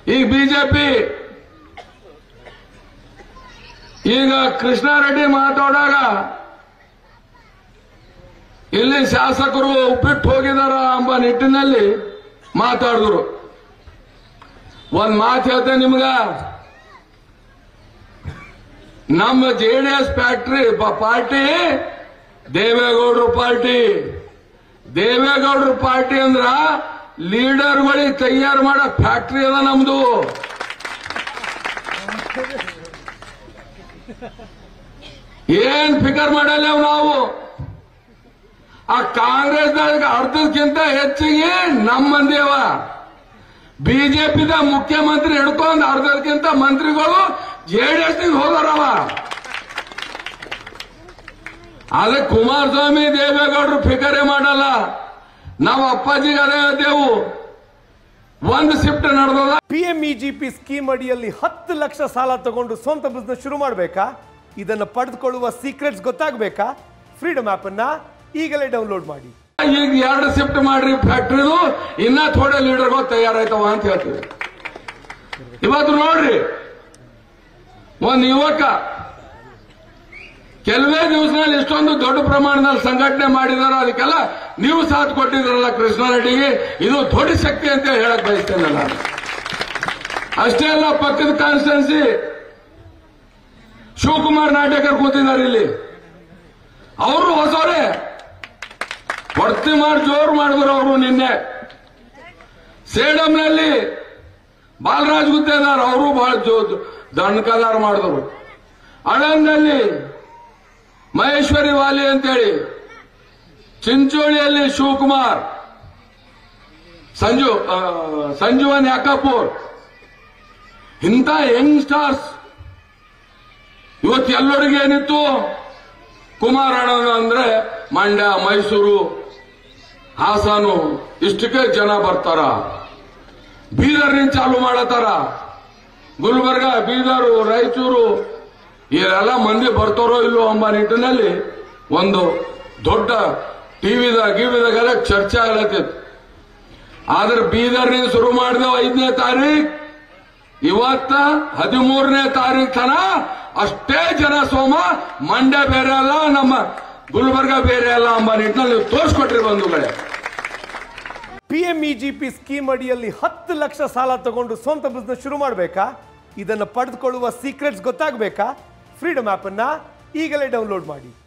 ಈಗ ಬಿಜೆಪಿ ಈಗ ಕೃಷ್ಣಾರೆಡ್ಡಿ ಮಾತಾಡಾಗ ಇಲ್ಲಿ ಶಾಸಕರು ಬಿಟ್ಟು ಹೋಗಿದಾರ ಎಂಬ ನಿಟ್ಟಿನಲ್ಲಿ ಮಾತಾಡಿದ್ರು ಒಂದ್ ಮಾತು ಹೇಳ್ತೇನೆ ನಿಮ್ಗ ನಮ್ಮ J D S factory party ದೇವೇಗೌಡರು ಪಾರ್ಟಿ ದೇವೇಗೌಡರ ಪಾರ್ಟಿ ಅಂದ್ರ ಲೀಡರ್ಗಳಿಗೆ ತಯಾರು ಮಾಡೋ ಫ್ಯಾಕ್ಟ್ರಿ ಅದ ನಮ್ದು ಏನ್ ಫಿಕರ್ ಮಾಡಲ್ಲ ನಾವು ಆ ಕಾಂಗ್ರೆಸ್ದಾಗ ಅರ್ಧಕ್ಕಿಂತ ಹೆಚ್ಚಿಗೆ ನಮ್ಮ ಮಂದಿ ಅವ ಬಿಜೆಪಿದ ಮುಖ್ಯಮಂತ್ರಿ ಹಿಡ್ಕೊಂಡು ಅರ್ಧಕ್ಕಿಂತ ಮಂತ್ರಿಗಳು ಜೆಡಿಎಸ್ ಹೋದಾರವ ಆದ್ರೆ ಕುಮಾರಸ್ವಾಮಿ ದೇವೇಗೌಡರು ಫಿಕರೇ ಮಾಡಲ್ಲ ನಾವು ಅಪ್ಪಾಜಿಗೆ ಅದೇ ಹೇಳ್ತೇವು ಒಂದು ಶಿಫ್ಟ್ ನಡೆದದ ಪಿಎಂಇಜಿಪಿ ಸ್ಕೀಮ್ ಅಡಿಯಲ್ಲಿ ಹತ್ತು ಲಕ್ಷ ಸಾಲ ತಗೊಂಡು ಸ್ವಂತ ಬಿಸ್ನೆಸ್ ಶುರು ಮಾಡಬೇಕಾ ಇದನ್ನು ಪಡೆದುಕೊಳ್ಳುವ ಸೀಕ್ರೆಟ್ಸ್ ಗೊತ್ತಾಗಬೇಕಾ ಫ್ರೀಡಮ್ ಆಪ್ ಅನ್ನ ಈಗಲೇ ಡೌನ್ಲೋಡ್ ಮಾಡಿ ಈಗ ಎರಡು ಶಿಫ್ಟ್ ಮಾಡ್ರಿ ಫ್ಯಾಕ್ಟ್ರಿದು ಇನ್ನ ಥೋಡೆ ಲೀಡರ್ಗಳು ತಯಾರಾಯ್ತವ ಅಂತ ಹೇಳ್ತೀವಿ ಇವತ್ತು ನೋಡ್ರಿ ಒಂದ್ ಯುವಕ ಕೆಲವೇ ದಿವಸದಲ್ಲಿ ಇಷ್ಟೊಂದು ದೊಡ್ಡ ಪ್ರಮಾಣದಲ್ಲಿ ಸಂಘಟನೆ ಮಾಡಿದಾರ ಅದಕ್ಕೆಲ್ಲ ನೀವು ಸಾಥ್ ಕೊಟ್ಟಿದ್ರಲ್ಲ ಕೃಷ್ಣಾರೆಡ್ಡಿಗೆ ಇದು ದೊಡ್ಡ ಶಕ್ತಿ ಅಂತ ಹೇಳಕ್ ಬಯಸ್ತೇನೆ ನಾನು ಅಷ್ಟೇ ಅಲ್ಲ ಪಕ್ಕದ ಕಾನ್ಸ್ಟೆನ್ಸಿ ಶಿವಕುಮಾರ್ ನಾಟಕರ್ ಕೂತಿದ್ದಾರೆ ಇಲ್ಲಿ ಅವರು ಹೊಸವರೇ ಹೊಡ್ತಿ ಮಾಡಿ ಜೋರು ಮಾಡಿದ್ರು ಅವರು ನಿನ್ನೆ ಸೇಡಂನಲ್ಲಿ ಬಾಲರಾಜ್ ಗುತ್ತೇದಾರ್ ಅವರು ಬಹಳ ಜೋ ದಣ್ಕದಾರ ಮಾಡಿದ್ರು ಆಳಂದಲ್ಲಿ ಮಹೇಶ್ವರಿ ವಾಲಿ ಅಂತೇಳಿ ಚಿಂಚೋಳಿಯಲ್ಲಿ ಶಿವಕುಮಾರ್ ಸಂಜು ಆ, ಸಂಜೀವನ್ ಯಾಕಪೂರ್ ಇಂಥ ಯಂಗ್ ಸ್ಟಾರ್ಸ್ ಇವತ್ತು ಎಲ್ಲರಿಗೆ ಏನಿತ್ತು ಕುಮಾರಣ್ಣ ಅಂದ್ರೆ ಮಂಡ್ಯ ಮೈಸೂರು ಹಾಸನು ಇಷ್ಟಕ್ಕೆ ಜನ ಬರ್ತಾರ ಬೀದರ್ನಿಂದ ಚಾಲು ಮಾಡತಾರ ಗುಲ್ಬರ್ಗ ಬೀದರು ರಾಯಚೂರು ಇವರೆಲ್ಲ ಮಂದಿ ಬರ್ತಾರೋ ಇಲ್ಲೋ ಎಂಬ ನಿಟ್ಟಿನಲ್ಲಿ ಒಂದು ದೊಡ್ಡ ಟಿವಿದಾಗ ಗಿವಿದಾಗೆಲ್ಲ ಚರ್ಚೆ ಆಗ್ಲತ್ತಿತ್ತು ಆದ್ರೆ ಬೀದರ್ನಿಂದ ಶುರು ಮಾಡಿದೆವು ಐದನೇ ತಾರೀಖ್ ಇವತ್ತ ಹದಿಮೂರನೇ ತಾರೀಖ್ ತನ ಅಷ್ಟೇ ಜನ ಸೋಮ ಮಂಡ್ಯ ಬೇರೆ ಅಲ್ಲ ನಮ್ಮ ಗುಲ್ಬರ್ಗ ಬೇರೆ ಅಲ್ಲ ಎಂಬ ನಿಟ್ಟಿನಲ್ಲಿ ನೀವು ತೋರಿಸ್ಕೊಟ್ರಿ ಬಂಧುಗಳೇ ಪಿಎಂಇಜಿಪಿ ಸ್ಕೀಮ್ ಅಡಿಯಲ್ಲಿ ಹತ್ತು ಲಕ್ಷ ಸಾಲ ತಗೊಂಡು ಸ್ವಂತ ಬಿಸ್ನೆಸ್ ಶುರು ಮಾಡಬೇಕಾ ಇದನ್ನು ಪಡೆದುಕೊಳ್ಳುವ ಸೀಕ್ರೆಟ್ಸ್ ಗೊತ್ತಾಗಬೇಕಾ ಫ್ರೀಡಮ್ ಆಪ್ ಅನ್ನ ಈಗಲೇ ಡೌನ್ಲೋಡ್ ಮಾಡಿ